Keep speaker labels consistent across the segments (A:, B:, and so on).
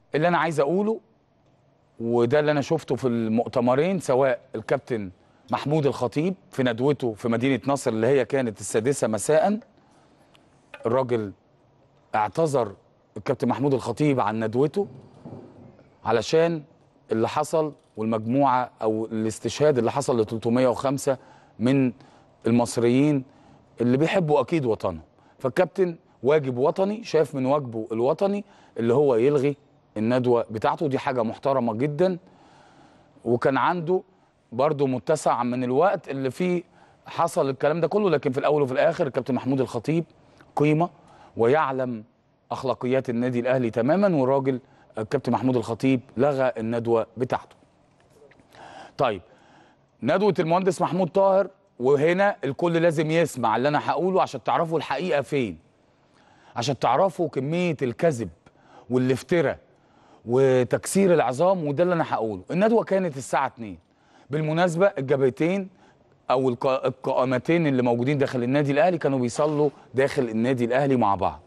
A: اللي انا عايز اقوله وده اللي انا شفته في المؤتمرين سواء الكابتن محمود الخطيب في ندوته في مدينه نصر اللي هي كانت السادسه مساء الراجل اعتذر الكابتن محمود الخطيب عن ندوته علشان اللي حصل والمجموعه او الاستشهاد اللي حصل ل 305 من المصريين اللي بيحبوا اكيد وطنهم فالكابتن واجب وطني شاف من واجبه الوطني اللي هو يلغي الندوه بتاعته دي حاجه محترمه جدا وكان عنده برضه متسع من الوقت اللي فيه حصل الكلام ده كله لكن في الاول وفي الاخر الكابتن محمود الخطيب قيمه ويعلم اخلاقيات النادي الاهلي تماما والراجل الكابتن محمود الخطيب لغى الندوه بتاعته. طيب ندوه المهندس محمود طاهر وهنا الكل لازم يسمع اللي انا هقوله عشان تعرفوا الحقيقه فين. عشان تعرفوا كميه الكذب والافتراء وتكسير العظام وده اللي انا هقوله. الندوه كانت الساعه 2 بالمناسبه الجبهتين او الق- القائمتين اللي موجودين داخل النادي الاهلي كانوا بيصلوا داخل النادي الاهلي مع بعض.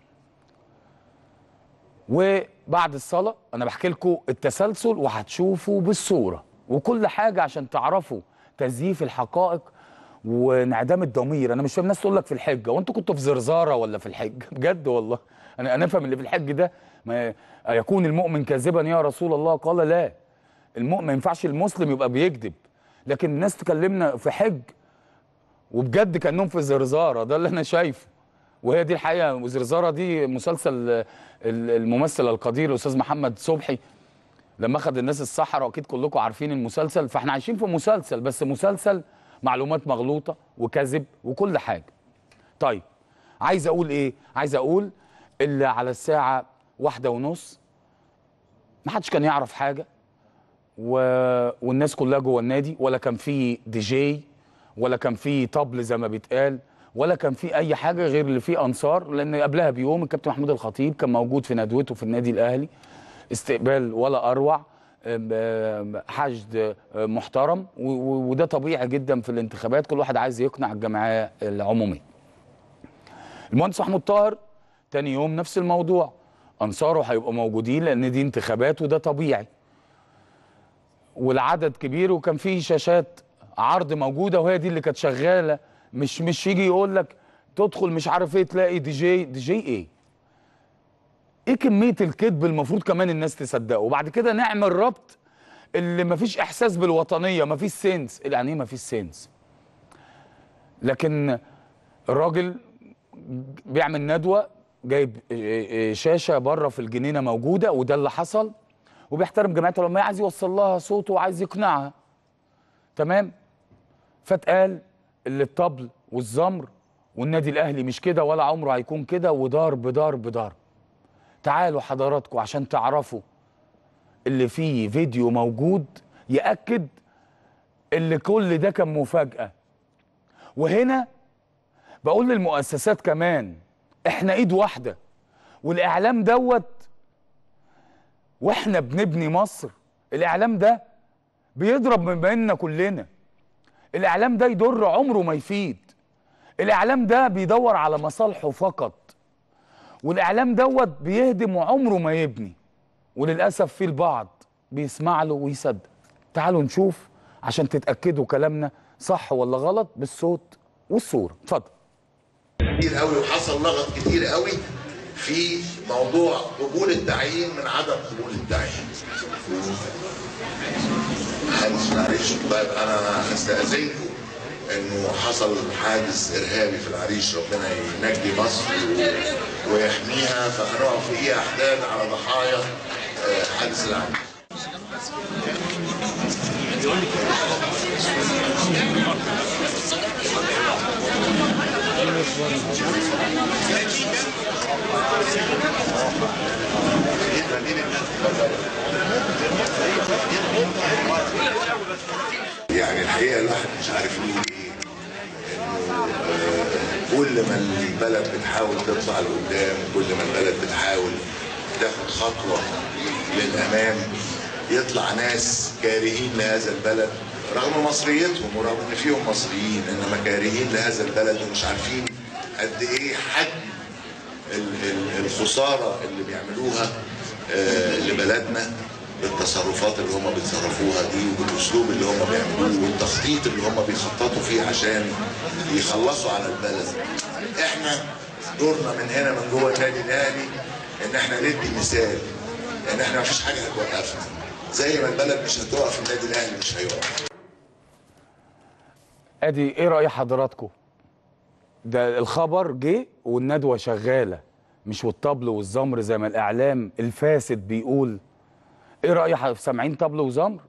A: وبعد الصلاه انا بحكي لكم التسلسل وهتشوفوا بالصوره وكل حاجه عشان تعرفوا تزييف الحقائق وانعدام الضمير انا مش فاهم الناس تقول لك في الحجه وانتوا كنتوا في زرزاره ولا في الحج بجد والله انا انا افهم اللي في الحج ده ما يكون المؤمن كاذبا يا رسول الله قال لا المؤمن ما ينفعش المسلم يبقى بيكذب لكن الناس تكلمنا في حج وبجد كانهم في زرزاره ده اللي انا شايفه وهي دي الحقيقه زرزاره دي مسلسل ال- الممثل القدير الاستاذ محمد صبحي لما اخذ الناس الصحراء اكيد كلكم عارفين المسلسل فاحنا عايشين في مسلسل بس مسلسل معلومات مغلوطه وكذب وكل حاجه طيب عايز اقول ايه عايز اقول اللي على الساعه واحدة ونص ما حدش كان يعرف حاجه و... والناس كلها جوه النادي ولا كان في دي جي ولا كان في طبل زي ما بيتقال ولا كان في اي حاجه غير اللي فيه انصار لان قبلها بيوم الكابتن محمود الخطيب كان موجود في ندوته في النادي الاهلي استقبال ولا اروع أم، أم، حشد أم، محترم و- و- وده طبيعي جدا في الانتخابات كل واحد عايز يقنع الجمعيه العموميه المهندس محمود طاهر تاني يوم نفس الموضوع انصاره هيبقوا موجودين لان دي انتخابات وده طبيعي والعدد كبير وكان في شاشات عرض موجوده وهي دي اللي كانت شغاله مش مش يجي يقول لك تدخل مش عارف ايه تلاقي دي جي دي جي ايه ايه كميه الكذب المفروض كمان الناس تصدقه وبعد كده نعمل ربط اللي مفيش احساس بالوطنيه مفيش سنس يعني ايه مفيش سنس لكن الراجل بيعمل ندوه جايب شاشه بره في الجنينه موجوده وده اللي حصل وبيحترم جمعيه العلماء عايز يوصل لها صوته وعايز يقنعها تمام فاتقال اللي الطبل والزمر والنادي الاهلي مش كده ولا عمره هيكون كده وضرب ضرب ضرب تعالوا حضراتكم عشان تعرفوا اللي فيه فيديو موجود ياكد اللي كل ده كان مفاجاه وهنا بقول للمؤسسات كمان احنا ايد واحده والاعلام دوت واحنا بنبني مصر الاعلام ده بيضرب من بيننا كلنا الاعلام ده يضر عمره ما يفيد الاعلام ده بيدور على مصالحه فقط والاعلام دوت بيهدم وعمره ما يبني وللاسف في البعض بيسمع له ويصدق تعالوا نشوف عشان تتاكدوا كلامنا صح ولا غلط بالصوت والصوره اتفضل
B: كتير قوي وحصل لغط كتير قوي في موضوع قبول التعيين من عدم قبول التعيين. معلش معلش طيب انا هستأذنكم انه حصل حادث ارهابي في العريش ربنا ينجي مصر و- ويحميها فهنقف في ايه احداث على ضحايا آه، حادث العريش. يعني الحقيقه الواحد مش عارف يقول ايه انه آه، كل ما البلد بتحاول تطلع لقدام كل ما البلد بتحاول تاخد خطوه للامام يطلع ناس كارهين لهذا البلد رغم مصريتهم ورغم ان فيهم مصريين انما كارهين لهذا البلد ومش عارفين قد ايه حجم ال- ال- الخساره اللي بيعملوها آه، لبلدنا بالتصرفات اللي هم بيتصرفوها دي وبالاسلوب اللي هم بيعملوه والتخطيط اللي هم بيخططوا فيه عشان يخلصوا على البلد احنا دورنا من هنا من جوه النادي الاهلي ان احنا ندي مثال ان احنا مفيش حاجه هتوقفنا زي ما البلد مش هتقف النادي الاهلي مش هيقف
A: ادي ايه راي حضراتكم ده الخبر جه والندوه شغاله مش والطبل والزمر زي ما الاعلام الفاسد بيقول ايه راي ح- سامعين طبل وزمر